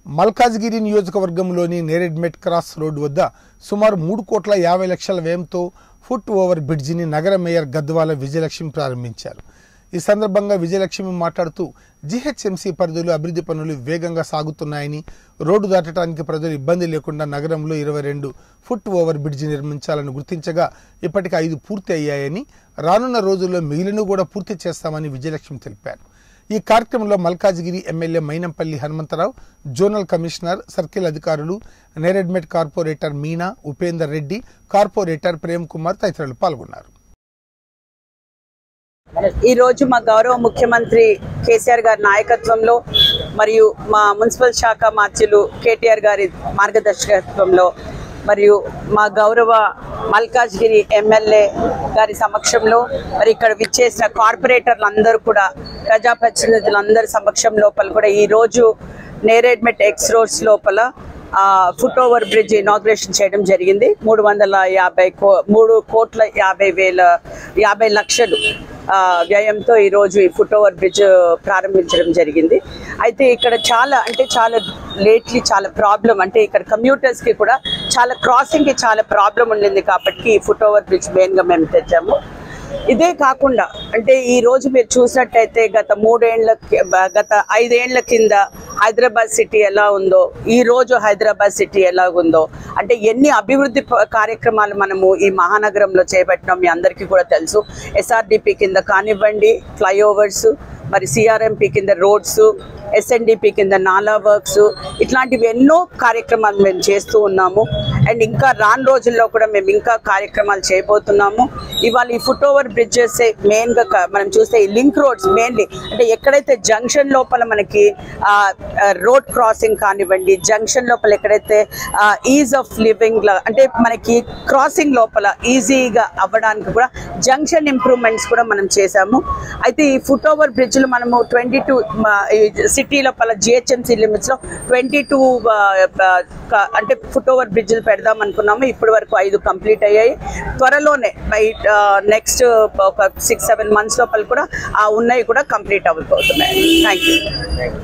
మల్కాజ్గిరి నియోజకవర్గంలోని Neredmet cross road వద్ద సుమారు మూడు కోట్ల యాభై లక్షల వ్యయంతో ఫుట్ ఓవర్ బ్రిడ్జిని నగర మేయర్ గద్వాల విజయలక్ష్మి ప్రారంభించారు ఈ సందర్భంగా విజయలక్ష్మి మాట్లాడుతూ జీహెచ్ఎంసీ పరిధిలో అభివృద్ధి పనులు వేగంగా సాగుతున్నాయని రోడ్డు దాటడానికి ప్రజలు ఇబ్బంది లేకుండా నగరంలో ఇరవై రెండు ఫుట్ ఓవర్ బ్రిడ్జి నిర్మించాలని గుర్తించగా ఇప్పటికి ఐదు పూర్తి అయ్యాయని రానున్న రోజుల్లో మిగిలిన కూడా పూర్తి చేస్తామని విజయలక్ష్మి తెలిపారు ఈ కార్యక్రమంలో Malkajgiri MLA Mynampally Hanumantharao zonal commissioner circle అధికారులు నేరెడ్మెట్ కార్పొరేటర్ మీనా ఉపేందర్ రెడ్డి కార్పొరేటర్ ప్రేమ్ కుమార్ తదితరులు పాల్గొన్నారు ఈ రోజు మా గౌరవ ముఖ్యమంత్రి కేసీఆర్ గారి నాయకత్వంలో మరియు మా మున్సిపల్ శాఖ మార్చులు కేటీఆర్ గారి మార్గదర్శకత్వంలో మరియు మా గౌరవ మల్కాజ్గిరి ఎమ్మెల్యే గారి సమక్షంలో మరి ఇక్కడ విచ్చేసిన కార్పొరేటర్లు అందరూ కూడా ప్రజాప్రతినిధులందరి సమక్షం లోపల కూడా ఈ రోజు నేరేడ్మెట్ ఎక్స్ రోడ్స్ లోపల ఫుట్ ఓవర్ బ్రిడ్జ్ ఇనాగ్రేషన్ చేయడం జరిగింది మూడు వందల యాభై కో మూడు కోట్ల యాభై వేల యాభై లక్షలు ఆ, వ్యయంతో ఈరోజు ఈ ఫుట్ ఓవర్ బ్రిడ్జ్ ప్రారంభించడం జరిగింది అయితే ఇక్కడ చాలా అంటే చాలా లేట్లీ చాలా ప్రాబ్లం అంటే ఇక్కడ కమ్యూటర్స్కి కూడా చాలా క్రాసింగ్కి చాలా ప్రాబ్లం ఉండింది కాబట్టి ఈ ఫుట్ ఓవర్ బ్రిడ్జ్ మెయిన్గా మేము తెచ్చాము ఇదే కాకుండా అంటే ఈ రోజు మీరు చూసినట్టయితే గత మూడేళ్ల కి- బ- గత ఐదేళ్ల కింద హైదరాబాద్ సిటీ ఎలా ఉందో ఈ రోజు హైదరాబాద్ సిటీ ఎలా ఉందో అంటే ఎన్ని అభివృద్ధి ప- కార్యక్రమాలు మనము ఈ మహానగరంలో చేపట్టినాం మీ అందరికీ కూడా తెలుసు ఎస్ఆర్డిపి కింద కానివ్వండి ఫ్లైఓవర్స్ మరి సిఆర్ఎంపి కింద రోడ్స్ ఎస్ఎన్డిపి కింద నాలా వర్క్స్ ఇట్లాంటివి ఎన్నో కార్యక్రమాలు మేము చేస్తూ ఉన్నాము అండ్ ఇంకా రాను రోజుల్లో కూడా మేము ఇంకా కార్యక్రమాలు చేయబోతున్నాము ఇవాళ ఈ ఫుట్ ఓవర్ బ్రిడ్జెస్ మెయిన్గా మనం చూస్తే ఈ లింక్ రోడ్స్ మెయిన్లీ అంటే ఎక్కడైతే జంక్షన్ లోపల మనకి రోడ్ క్రాసింగ్ కానివ్వండి జంక్షన్ లోపల ఎక్కడైతే ఈజ్ ఆఫ్ లివింగ్ అంటే మనకి క్రాసింగ్ లోపల ఈజీగా అవ్వడానికి కూడా జంక్షన్ ఇంప్రూవ్మెంట్స్ కూడా మనం చేశాము అయితే ఈ ఫుట్ ఓవర్ బ్రిడ్జ్లు మనము ట్వంటీ టూ సిటీ లోపల జిహెచ్ఎంసీ లిమిట్స్లో ట్వంటీ టూ అంటే ఫుట్ ఓవర్ బ్రిడ్జ్లు పెడదాం అనుకున్నాము ఇప్పటి వరకు ఐదు కంప్లీట్ అయ్యాయి త్వరలోనే బై నెక్స్ట్ ఒక సిక్స్ సెవెన్ మంత్స్ లోపల కూడా ఆ ఉన్నాయి కూడా కంప్లీట్ అవ్వబోతున్నాయి థ్యాంక్ యూ